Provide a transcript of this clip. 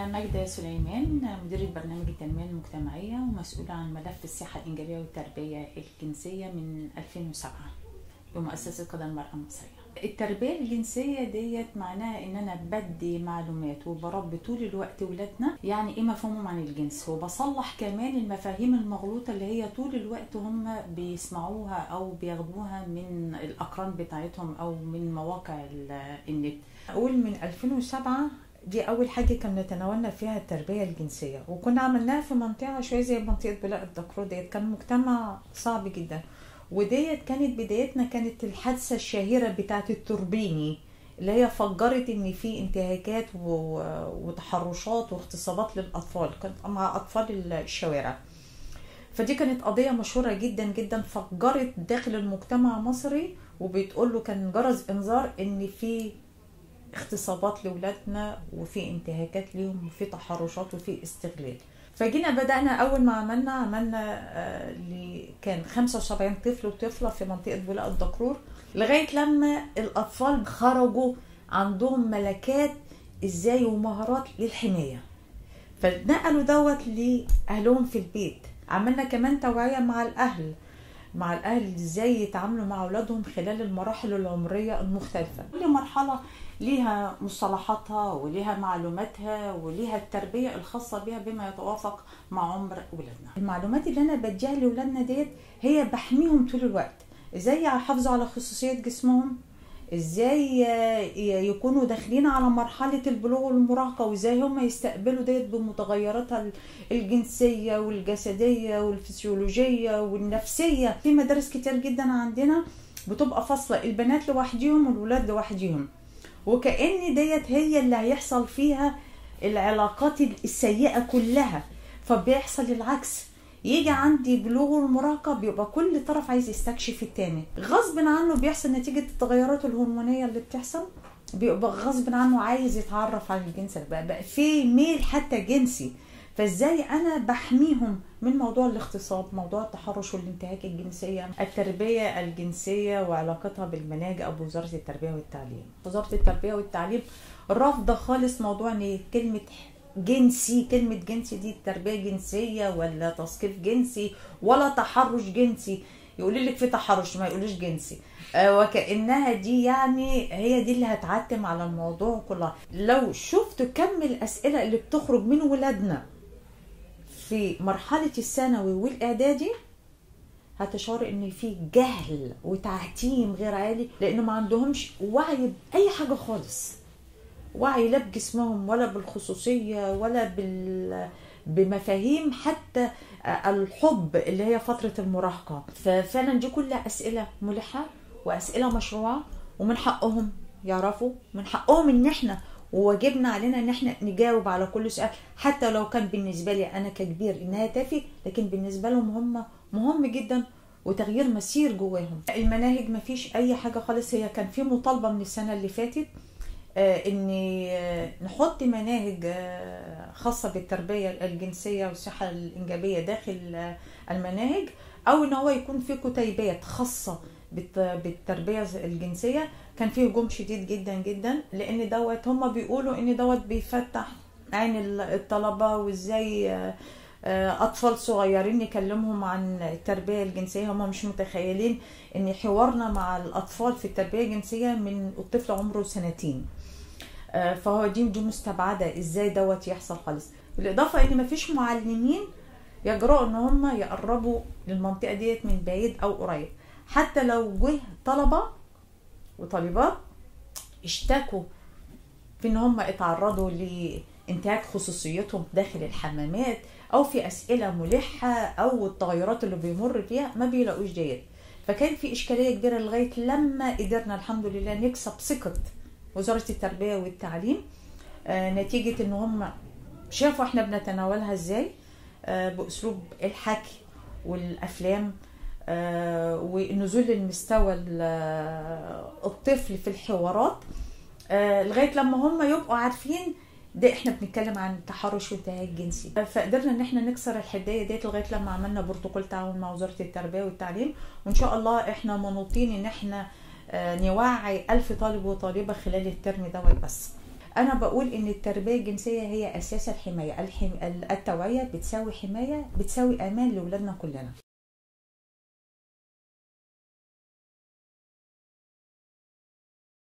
ماجدة سليمان مديرة برنامج التنمية المجتمعية ومسؤولة عن ملف الصحة الإنجابية والتربية الجنسية من 2007 بمؤسسة قضاء المرأة المصرية التربية الجنسية ديت معناها ان انا بدي معلومات وبربي طول الوقت ولادنا يعني ايه مفهومهم عن الجنس وبصلح كمان المفاهيم المغلوطة اللي هي طول الوقت هم بيسمعوها او بياخدوها من الاقران بتاعتهم او من مواقع النت اقول من 2007 دي اول حاجه كنا تناولنا فيها التربيه الجنسيه وكنا عملناها في منطقه شويه زي منطقه بلاء الدكرور ديت كان مجتمع صعب جدا وديت كانت بدايتنا كانت الحادثه الشهيره بتاعه التوربيني اللي هي فجرت ان في انتهاكات وتحرشات واغتصابات للاطفال كانت مع اطفال الشوارع فدي كانت قضيه مشهوره جدا جدا فجرت داخل المجتمع المصري وبتقول له كان جرس انذار ان في اغتصابات لاولادنا وفي انتهاكات ليهم وفي تحرشات وفي استغلال فجينا بدأنا أول ما عملنا عملنا آه كان 75 طفل وطفلة في منطقة بولاق الدكرور لغاية لما الأطفال خرجوا عندهم ملكات إزاي ومهارات للحماية فنقلوا دوت لأهلهم في البيت عملنا كمان توعية مع الأهل مع الاهل ازاي يتعاملوا مع اولادهم خلال المراحل العمريه المختلفه كل مرحله ليها مصطلحاتها وليها معلوماتها وليها التربيه الخاصه بها بما يتوافق مع عمر اولادنا المعلومات اللي انا بديها لاولادنا ديت هي بحميهم طول الوقت ازاي يحافظوا على خصوصيه جسمهم ازاي يكونوا داخلين على مرحله البلوغ والمراهقه وازاي هم يستقبلوا ديت بمتغيراتها الجنسيه والجسديه والفسيولوجيه والنفسيه في مدارس كتير جدا عندنا بتبقى فاصله البنات لوحديهم والولاد لوحديهم وكأن ديت هي اللي هيحصل فيها العلاقات السيئه كلها فبيحصل العكس يجي عندي بلوغ المراهقة بيبقى كل طرف عايز يستكشف التاني غصب عنه بيحصل نتيجة التغيرات الهرمونية اللي بتحصل بيبقى غصب عنه عايز يتعرف على الجنس بقى, بقى في ميل حتى جنسي فازاي انا بحميهم من موضوع الاغتصاب موضوع التحرش والانتهاك الجنسية التربية الجنسية وعلاقتها بالمناهج او بوزارة التربية والتعليم وزارة التربية والتعليم رافضة خالص موضوع ان كلمة جنسي كلمة جنسي دي تربية جنسية ولا تثقيف جنسي ولا تحرش جنسي يقول لك في تحرش ما يقولوش جنسي آه وكأنها دي يعني هي دي اللي هتعتم على الموضوع كلها لو شفت كم الأسئلة اللي بتخرج من ولادنا في مرحلة الثانوي والإعدادي هتشعر ان في جهل وتعتيم غير عالي لانه ما عندهمش وعي باي حاجه خالص وعي لا بجسمهم ولا بالخصوصية ولا بال بمفاهيم حتى الحب اللي هي فترة المراهقة ففعلا دي كلها أسئلة ملحة وأسئلة مشروعة ومن حقهم يعرفوا من حقهم ان احنا وواجبنا علينا ان احنا نجاوب على كل سؤال حتى لو كان بالنسبة لي انا ككبير انها تافه لكن بالنسبة لهم هم مهم جدا وتغيير مسير جواهم المناهج ما فيش اي حاجة خالص هي كان في مطالبة من السنة اللي فاتت ان نحط مناهج خاصه بالتربيه الجنسيه والصحه الانجابيه داخل المناهج او ان هو يكون في كتيبات خاصه بالتربيه الجنسيه كان فيه هجوم شديد جدا جدا لان دوت هم بيقولوا ان دوت بيفتح عين الطلبه وازاي اطفال صغيرين نكلمهم عن التربيه الجنسيه هم مش متخيلين ان حوارنا مع الاطفال في التربيه الجنسيه من الطفل عمره سنتين فهو دي دي مستبعده ازاي دوت يحصل خالص بالاضافه ان مفيش معلمين يجرؤوا ان هم يقربوا للمنطقه ديت من بعيد او قريب حتى لو جه طلبه وطالبات اشتكوا في ان هم اتعرضوا لانتهاك خصوصيتهم داخل الحمامات او في اسئله ملحه او التغيرات اللي بيمر فيها ما بيلاقوش ديت فكان في اشكاليه كبيره لغايه لما قدرنا الحمد لله نكسب ثقه وزاره التربيه والتعليم آه نتيجه ان هم شافوا احنا بنتناولها ازاي آه باسلوب الحكي والافلام آه ونزول المستوى الطفل في الحوارات لغايه لما هم يبقوا عارفين ده احنا بنتكلم عن التحرش والانتهاك الجنسي فقدرنا ان احنا نكسر الحدايه ديت لغايه لما عملنا بروتوكول تعاون مع وزاره التربيه والتعليم وان شاء الله احنا منوطين ان احنا نوعي ألف طالب وطالبه خلال الترم دوت بس انا بقول ان التربيه الجنسيه هي اساس الحمايه الحم... التوعيه بتساوي حمايه بتساوي امان لاولادنا كلنا